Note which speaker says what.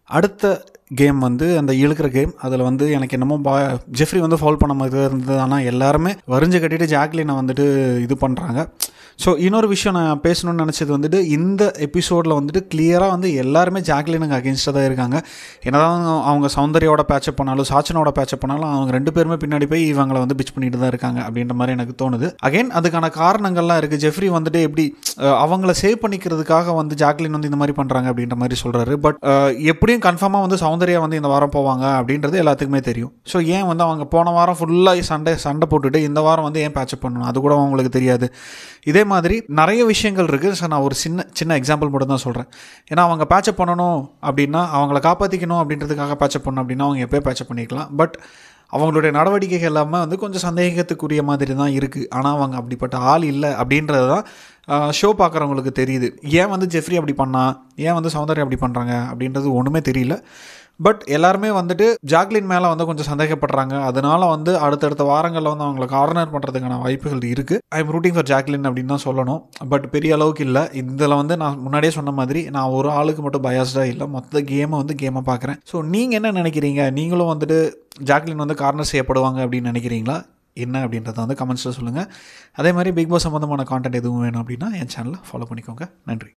Speaker 1: அடுத்த கேம் வந்து அந்த இழுக்கிற கேம் அதில் வந்து எனக்கு என்னமோ பா ஜெஃப்ரி வந்து ஃபால் பண்ண மாதிரி தான் இருந்தது ஆனால் எல்லாருமே வரிஞ்சு கட்டிட்டு ஜாக்லினை வந்துட்டு இது பண்ணுறாங்க ஸோ இன்னொரு விஷயம் நான் பேசணும்னு நினச்சது வந்துட்டு இந்த எபிசோடில் வந்துட்டு கிளியராக வந்து எல்லாருமே ஜாக்லினுக்கு அகேன்ஸ்டாக தான் இருக்காங்க என்னதான் அவங்க சௌந்தர்யாவோட பேச்சப் பண்ணாலும் சாச்சனோட பேச்சப் பண்ணாலும் அவங்க ரெண்டு பேருமே பின்னாடி போய் இவங்களை வந்து பிச் பண்ணிட்டு தான் இருக்காங்க அப்படின்ற மாதிரி எனக்கு தோணுது அகைன் அதுக்கான காரணங்கள்லாம் இருக்குது ஜெஃப்ரி வந்துட்டு எப்படி அஹ், அவங்கள சேவ் பண்ணிக்கிறதுக்காக வந்து ஜாக்லின் வந்து இந்த மாதிரி பண்ணுறாங்க அப்படின்ற மாதிரி சொல்கிறாரு பட் எப்படியும் கன்ஃபார்மாக வந்து சௌந்தர்யா வந்து இந்த வாரம் போவாங்க அப்படின்றது எல்லாத்துக்குமே தெரியும் ஸோ ஏன் வந்து அவங்க போன வாரம் ஃபுல்லாக சண்டை சண்டை போட்டுட்டு இந்த வாரம் வந்து ஏன் பேச்சப் பண்ணணும் அது கூட அவங்களுக்கு தெரியாது இதே மாதிரி நிறைய விஷயங்கள் இருக்குது ஸோ நான் ஒரு சின்ன சின்ன எக்ஸாம்பிள் மட்டும் தான் சொல்கிறேன் ஏன்னா அவங்க பேச்சப் பண்ணணும் அப்படின்னா அவங்கள காப்பாற்றிக்கணும் அப்படின்றதுக்காக பேச்சப் பண்ணணும் அப்படின்னா அவங்க எப்போயே பேச்சப் பண்ணிக்கலாம் பட் அவங்களுடைய நடவடிக்கைகள் எல்லாமே வந்து கொஞ்சம் சந்தேகத்துக்குரிய மாதிரி தான் இருக்குது ஆனால் அவங்க அப்படிப்பட்ட ஆள் இல்லை அப்படின்றது தான் ஷோ பார்க்குறவங்களுக்கு தெரியுது ஏன் வந்து ஜெஃப்ரி அப்படி பண்ணா ஏன் வந்து சௌந்தர்யா அப்படி பண்ணுறாங்க அப்படின்றது ஒன்றுமே தெரியல பட் எல்லாருமே வந்துட்டு ஜாக்லின் மேலே வந்து கொஞ்சம் சந்தேகப்படுறாங்க அதனால வந்து அடுத்தடுத்த வாரங்களில் வந்து அவங்களை கார்னர் பண்ணுறதுக்கான வாய்ப்புகள் இருக்குது I am rooting for Jacqueline அப்படின்னு தான் சொல்லணும் பட் பெரிய அளவுக்கு இல்லை இதில் வந்து நான் முன்னாடியே சொன்ன மாதிரி நான் ஒரு ஆளுக்கு மட்டும் பயாஸ்டாக இல்லை மொத்த கேமை வந்து கேமை பார்க்குறேன் ஸோ நீங்கள் என்ன நினைக்கிறீங்க நீங்களும் வந்துட்டு ஜாக்லின் வந்து கார்னர் செய்யப்படுவாங்க அப்படின்னு நினைக்கிறீங்களா என்ன அப்படின்றத வந்து கமெண்ட்ஸில் சொல்லுங்கள் அதே மாதிரி பிக் பாஸ் சம்மந்தமான கான்டென்ட் எதுவும் வேணும் அப்படின்னா என் சேனலை ஃபாலோ பண்ணிக்கோங்க நன்றி